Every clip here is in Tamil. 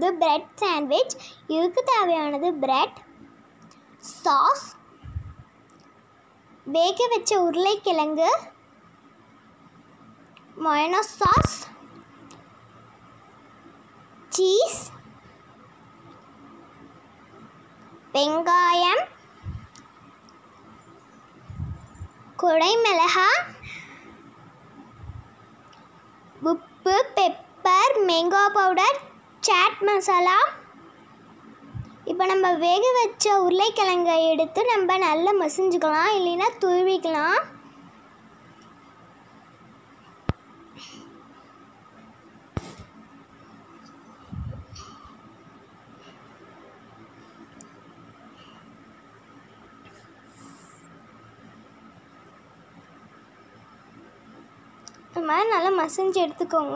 போகிறது பிரெட் சாண்ட்விச் இதுக்கு தேவையானது பிரெட் சாஸ் வேக வச்ச உருளைக்கிழங்கு மொயனோஸ் சாஸ் சீஸ் வெங்காயம் குடைமிளகா உப்பு pepper mango powder chaat masala இப்போ நம்ம வேக வச்ச உருளைக்கிழங்கை எடுத்து நம்ம நல்லா மசிஞ்சுக்கலாம் இல்லைன்னா துருவிக்கலாம் இந்த மாதிரி நல்லா மசிஞ்சு எடுத்துக்கோங்க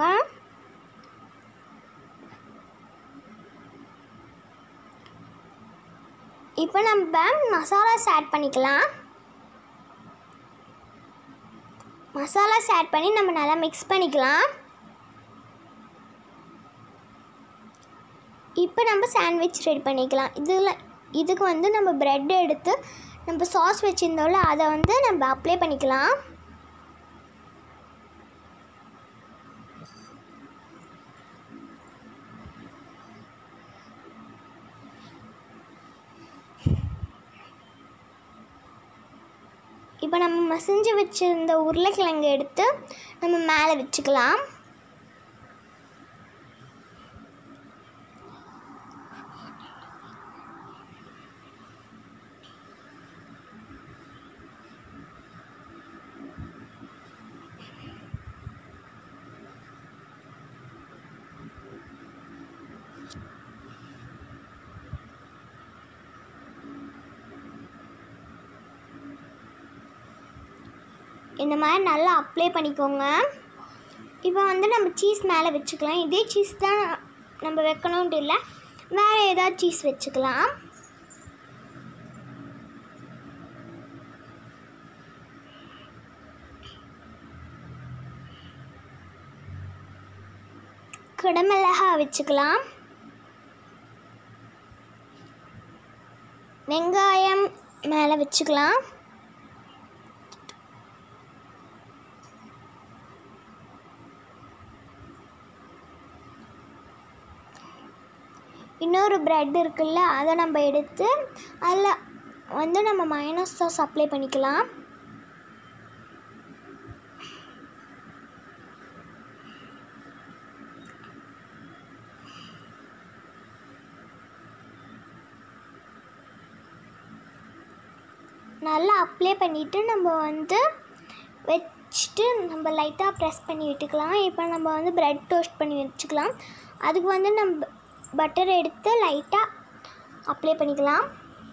இப்போ நம்ம மசாலாஸ் ஆட் பண்ணிக்கலாம் மசாலாஸ் ஆட் பண்ணி நம்ம நல்லா மிக்ஸ் பண்ணிக்கலாம் இப்போ நம்ம சாண்ட்விச் ரெடி பண்ணிக்கலாம் இதில் இதுக்கு வந்து நம்ம ப்ரெட் எடுத்து நம்ம சாஸ் வச்சுருந்தோம்ல அதை வந்து நம்ம அப்ளை பண்ணிக்கலாம் இப்போ நம்ம மசிஞ்சு வச்சிருந்த உருளைக்கிழங்கு எடுத்து நம்ம மேலே வச்சுக்கலாம் இந்த மாதிரி நல்லா அப்ளை பண்ணிக்கோங்க இப்போ வந்து நம்ம சீஸ் மேலே வச்சுக்கலாம் இதே சீஸ் தான் நம்ம வைக்கணுன்ட்டு இல்லை வேறு ஏதாவது சீஸ் வச்சுக்கலாம் குடமிளகா வச்சுக்கலாம் வெங்காயம் மேலே வச்சுக்கலாம் இன்னொரு ப்ரெட் இருக்குல்ல அதை நம்ம எடுத்து அதில் வந்து நம்ம மைனஸ் சாஸ் அப்ளை பண்ணிக்கலாம் நல்லா அப்ளை பண்ணிவிட்டு நம்ம வந்து வச்சுட்டு நம்ம லைட்டாக ப்ரெஸ் பண்ணி விட்டுக்கலாம் இப்போ நம்ம வந்து ப்ரெட் டோஸ்ட் பண்ணி வச்சுக்கலாம் அதுக்கு வந்து நம்ம பட்டர் எடுத்து லைட்டாக அப்ளை பண்ணிக்கலாம்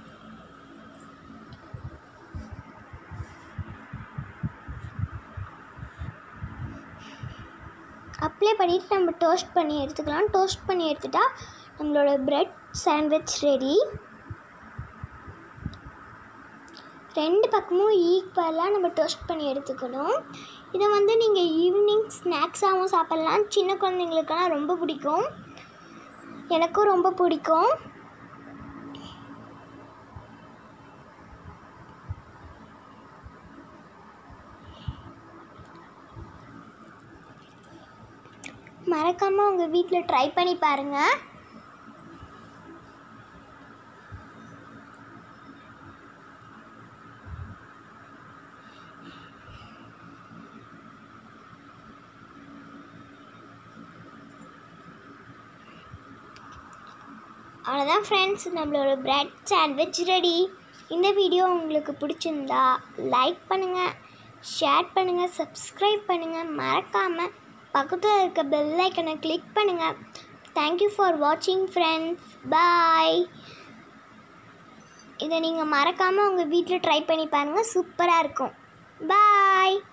அப்ளை பண்ணிவிட்டு நம்ம டோஸ்ட் பண்ணி எடுத்துக்கலாம் டோஸ்ட் பண்ணி எடுத்துட்டா நம்மளோட ப்ரெட் சாண்ட்விச் ரெடி ரெண்டு பக்கமும் ஈக்குவலாக நம்ம டோஸ்ட் பண்ணி எடுத்துக்கணும் இதை வந்து நீங்கள் ஈவினிங் ஸ்நாக்ஸாகவும் சாப்பிட்லாம் சின்ன குழந்தைங்களுக்கெல்லாம் ரொம்ப பிடிக்கும் எனக்கும் ரொம்ப பிடிக்கும் மறக்காமல் உங்கள் வீட்டில் ட்ரை பண்ணி பாருங்கள் அவ்வளோதான் ஃப்ரெண்ட்ஸ் நம்மளோட பிரெட் சாண்ட்விச் ரெடி இந்த வீடியோ உங்களுக்கு பிடிச்சிருந்தா லைக் பண்ணுங்கள் ஷேர் பண்ணுங்கள் சப்ஸ்கிரைப் பண்ணுங்கள் மறக்காமல் பக்கத்தில் இருக்க பெல் ஐக்கனை கிளிக் பண்ணுங்கள் தேங்க்யூ ஃபார் வாட்சிங் ஃப்ரெண்ட்ஸ் பாய் இதை நீங்கள் மறக்காமல் உங்கள் வீட்டில் ட்ரை பண்ணி பாருங்கள் சூப்பராக இருக்கும் பாய்